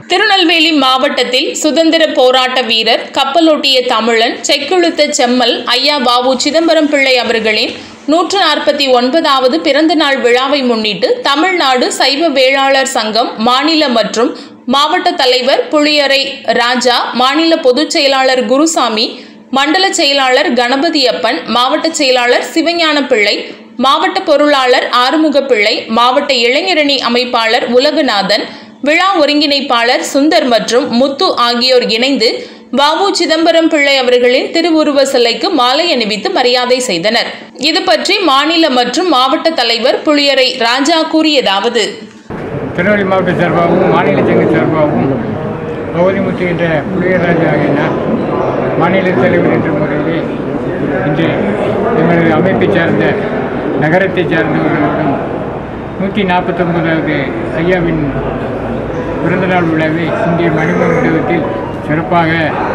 திருநெல்வேலி மாவட்டத்தில் சுதந்திர போராட்ட வீரர் கப்பலோட்டிய தமிழன் செக்குழுத்த செம்மல் ஐயா வாவு சிதம்பரம் பிள்ளை அவர்களின் நூற்று நாற்பத்தி ஒன்பதாவது பிறந்த நாள் விழாவை முன்னிட்டு தமிழ்நாடு சைவ வேளாளர் சங்கம் மாநில மற்றும் மாவட்ட தலைவர் புளியரை ராஜா மாநில பொதுச் செயலாளர் குருசாமி மண்டல செயலாளர் கணபதியப்பன் மாவட்ட செயலாளர் சிவஞான பிள்ளை மாவட்ட பொருளாளர் ஆறுமுக பிள்ளை மாவட்ட இளைஞரணி அமைப்பாளர் உலகநாதன் விழா ஒருங்கிணைப்பாளர் சுந்தர் மற்றும் முத்து ஆகியோர் இணைந்து பாபு சிதம்பரம் பிள்ளை அவர்களின் திருவுருவ சிலைக்கு மாலை அணிவித்து மரியாதை செய்தனர் இது பற்றி மாநில மற்றும் மாவட்ட தலைவர் புளியரை ராஜா கூறியதாவது திருநெல்வேலி மாவட்ட சார்பாகவும் மாநில சங்க சார்பாகவும் பகுதிமுத்து என்ற புளியராஜா ஆகினார் மாநில தலைவர் என்ற முறையிலே இன்று எங்களது அமைப்பை சார்ந்த நகரத்தை சார்ந்தவர்களுக்கும் நூற்றி நாற்பத்தொன்பதாவது ஐயாவின் பிறந்தநாள் விழாவை இங்கே மணிமன் மண்டபத்தில் சிறப்பாக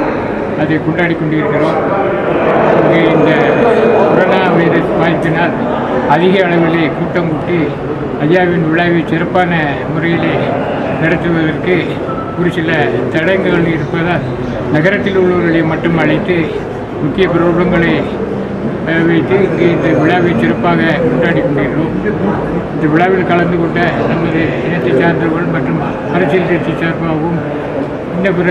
அதை கொண்டாடி கொண்டிருக்கிறோம் இங்கே இந்த கொரோனா வைரஸ் பாதிப்பினால் அதிக அளவிலே கூட்டம் கூட்டி ஐயாவின் விழாவை சிறப்பான முறையிலே நடத்துவதற்கு ஒரு சில தடங்கள் இருப்பதால் நகரத்தில் உள்ளவர்களை மட்டும் அழைத்து முக்கிய பிரபலங்களை அஹ், வைத்து இங்கே இந்த விழாவை சிறப்பாக கொண்டாடி கொண்டிருக்கிறோம் இந்த விழாவில் கலந்து கொண்ட நமது இனத்தை சார்ந்தவர்கள் மற்றும் அரசியல் கட்சி சார்பாகவும் இன்ன பிற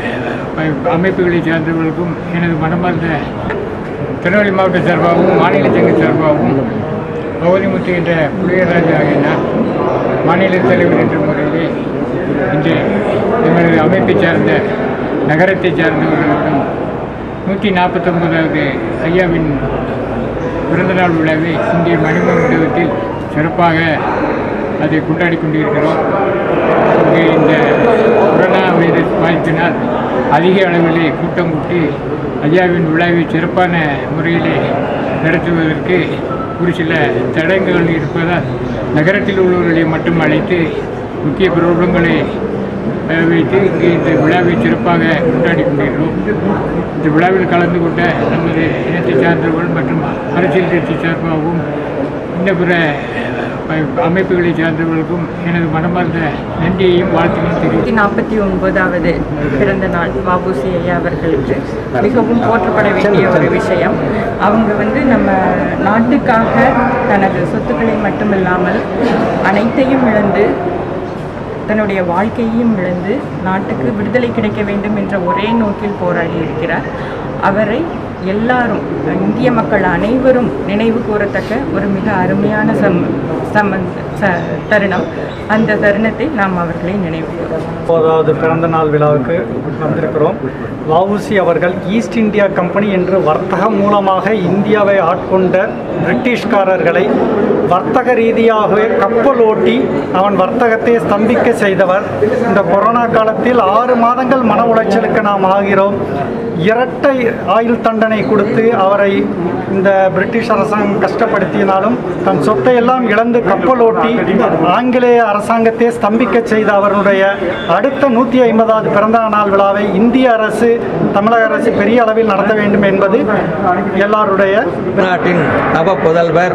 அஹ், அமைப்புகளை சார்ந்தவர்களுக்கும் எனது மனமார்ந்த திருநெல்வேலி மாவட்ட சார்பாகவும் மாநில சங்க சார்பாகவும் பகுதிமுத்து என்ற புளியராஜா ஆகினார் மாநில தலைவர் என்ற முறையிலே இன்று எங்களது அமைப்பை சார்ந்த நகரத்தை சார்ந்தவர்களுக்கும் நூற்றி நாற்பத்தொன்பதாவது ஐயாவின் பிறந்தநாள் விழாவை இங்கே மணிமன் மண்டபத்தில் சிறப்பாக அதை கொண்டாடி கொண்டிருக்கிறோம் இங்கே இந்த கொரோனா வைரஸ் பாதிப்பினால் அதிக அளவிலே கூட்டம் கூட்டி ஐயாவின் விழாவை சிறப்பான முறையிலே நடத்துவதற்கு ஒரு சில தடங்கள் இருப்பதால் நகரத்தில் உள்ளவர்களை மட்டும் அழைத்து முக்கிய பிரபலங்களை அஹ், வைத்து இங்கே இந்த விழாவை சிறப்பாக கொண்டாடி கொண்டிருக்கிறோம் இந்த விழாவில் கலந்து கொண்ட நமது இனத்தை சார்ந்தவர்கள் மற்றும் அரசியல் கட்சி சார்பாகவும் இன்ன பிற அஹ், அமைப்புகளை சார்ந்தவர்களுக்கும் எனது மனமார்ந்த நன்றியையும் வாழ்த்தையும் தெரிவித்துக் நூற்றி நாற்பத்தி ஒன்பதாவது பிறந்த நாள் வாபுசி ஐயா அவர்களுக்கு மிகவும் போற்றப்பட வேண்டிய ஒரு விஷயம் அவங்க வந்து நம்ம நாட்டுக்காக தனது சொத்துக்களை மட்டுமில்லாமல் அனைத்தையும் இழந்து தன்னுடைய வாழ்க்கையையும் இழந்து நாட்டுக்கு விடுதலை கிடைக்க வேண்டும் என்ற ஒரே நோக்கில் போராடி இருக்கிறார் அவரை எல்லாரும் இந்திய மக்கள் அனைவரும் நினைவு கூறத்தக்க ஒரு மிக அருமையான சம் சம்பந்த ச தருணம் அந்த தருணத்தை நாம் அவர்களை நினைவு கூறுவோம் முப்பதாவது பிறந்த நாள் விழாவுக்கு வந்திருக்கிறோம் வஉசி அவர்கள் ஈஸ்ட் இந்தியா கம்பெனி என்று வர்த்தகம் மூலமாக இந்தியாவை ஆட்கொண்ட பிரிட்டிஷ்காரர்களை வர்த்தக ரீதியாகவே கப்பல் ஓட்டி அவன் வர்த்தகத்தை ஸ்தம்பிக்க செய்தவர் இந்த கொரோனா காலத்தில் ஆறு மாதங்கள் மன உளைச்சலுக்கு நாம் ஆகிறோம் இரட்டை ஆயுள் தண்டனை கொடுத்து அவரை இந்த பிரிட்டிஷ் அரசாங்கம் கஷ்டப்படுத்தினாலும் தன் சொத்தை எல்லாம் இழந்து கப்பல் ஓட்டி ஆங்கிலேய அரசாங்கத்தை ஸ்தம்பிக்க செய்த அவருடைய அடுத்த நூற்றி ஐம்பதாவது பிறந்த நாள் விழாவை இந்திய அரசு தமிழக அரசு பெரிய அளவில் நடத்த வேண்டும் என்பது எல்லாருடைய நாட்டின் நவ புதல்வர்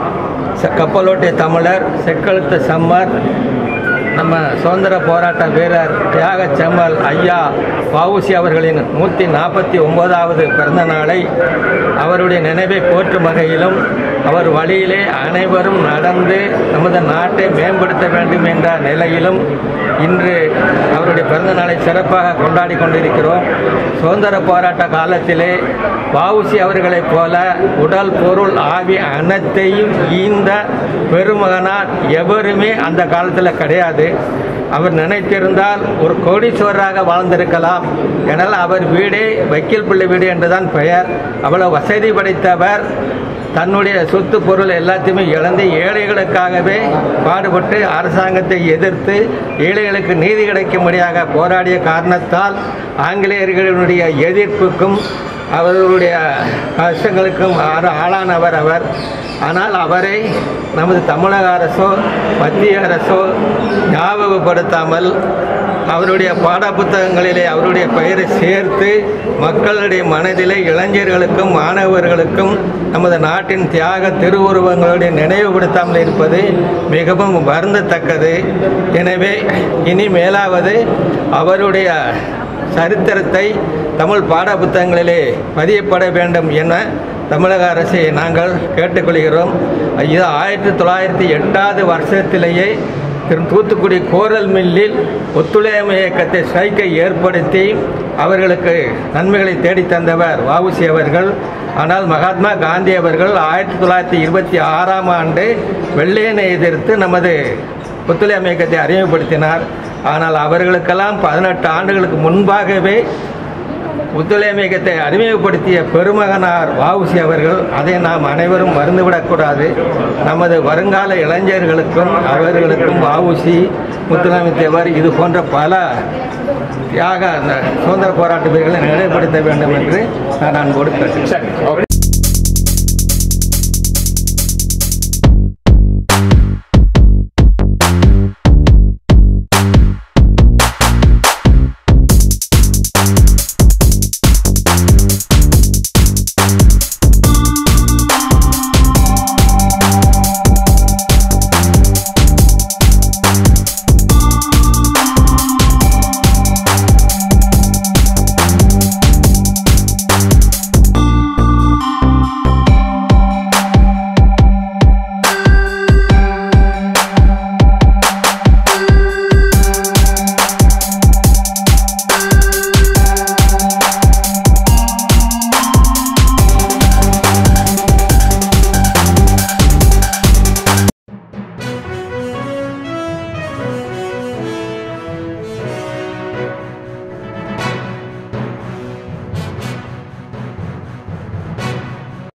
ச- கப்பலோட்டிய தமிழர் செக்கெழுத்து செம்மர் நம்ம சுதந்திர போராட்ட வீரர் தியாக செம்மல் ஐயா வஉசி அவர்களின் நூற்றி நாற்பத்தி ஒன்பதாவது பிறந்த நாளை அவருடைய நினைவை போற்றும் வகையிலும் அவர் வழியிலே அனைவரும் நடந்து நமது நாட்டை மேம்படுத்த வேண்டும் என்ற நிலையிலும் இன்று அவருடைய பிறந்த நாளை சிறப்பாக கொண்டாடி கொண்டிருக்கிறோம் சுதந்திர போராட்ட காலத்திலே வஉசி அவர்களைப் போல உடல் பொருள் ஆவி அனைத்தையும் ஈந்த பெருமகனார் எவருமே அந்த காலத்தில் கிடையாது அவர் நினைத்திருந்தால் ஒரு கோடீஸ்வரராக வாழ்ந்திருக்கலாம் ஆனால் அவர் வீடே வக்கீல் பிள்ளை வீடு என்றுதான் பெயர் அவ்வளவு வசதி படைத்தவர் தன்னுடைய சொத்து பொருள் எல்லாத்தையுமே இழந்து ஏழைகளுக்காகவே பாடுபட்டு அரசாங்கத்தை எதிர்த்து ஏழைகளுக்கு நீதி கிடைக்கும்படியாக போராடிய காரணத்தால் ஆங்கிலேயர்களுடைய எதிர்ப்புக்கும் அவர்களுடைய கஷ்டங்களுக்கும் ஆற- ஆளானவர் அவர் ஆனால் அவரை நமது தமிழக அரசோ மத்திய அரசோ ஞாபகப்படுத்தாமல் அவருடைய பாடப்புத்தகங்களிலே அவருடைய பெயரை சேர்த்து மக்களுடைய மனதிலே இளைஞர்களுக்கும் மாணவர்களுக்கும் நமது நாட்டின் தியாக திருவுருவங்களுடைய நினைவுபடுத்தாமல் இருப்பது மிகவும் வருந்தத்தக்கது எனவே இனி மேலாவது அவருடைய சரித்திரத்தை தமிழ் பாட புத்தகங்களிலே பதியப்பட வேண்டும் என தமிழக அரசை நாங்கள் கேட்டுக்கொள்கிறோம் இது ஆயிரத்தி தொள்ளாயிரத்தி எட்டாவது வருஷத்திலேயே திரு தூத்துக்குடி கோரல் மில்லில் ஒத்துழையாமை இயக்கத்தை ஸ்ட்ரைக்கை ஏற்படுத்தி அவர்களுக்கு நன்மைகளை தேடித் தந்தவர் வஉசி அவர்கள் ஆனால் மகாத்மா காந்தி அவர்கள் ஆயிரத்தி தொள்ளாயிரத்தி இருபத்தி ஆறாம் ஆண்டு வெள்ளையனை எதிர்த்து நமது ஒத்துழையாமை இயக்கத்தை அறிமுகப்படுத்தினார் ஆனால் அவர்களுக்கெல்லாம் பதினெட்டு ஆண்டுகளுக்கு முன்பாகவே ஒத்துழையாமை இயக்கத்தை அறிமுகப்படுத்திய பெருமகனார் வஉசி அவர்கள் அதை நாம் அனைவரும் மறந்துவிடக்கூடாது நமது வருங்கால இளைஞர்களுக்கும் அவர்களுக்கும் வஉசி முத்துராமி தேவர் இது போன்ற பல தியாக அந்த சுதந்திர போராட்ட வீரர்களை நினைவுபடுத்த வேண்டும் என்று நான் அன்போடு கேட்டுக்கிறேன்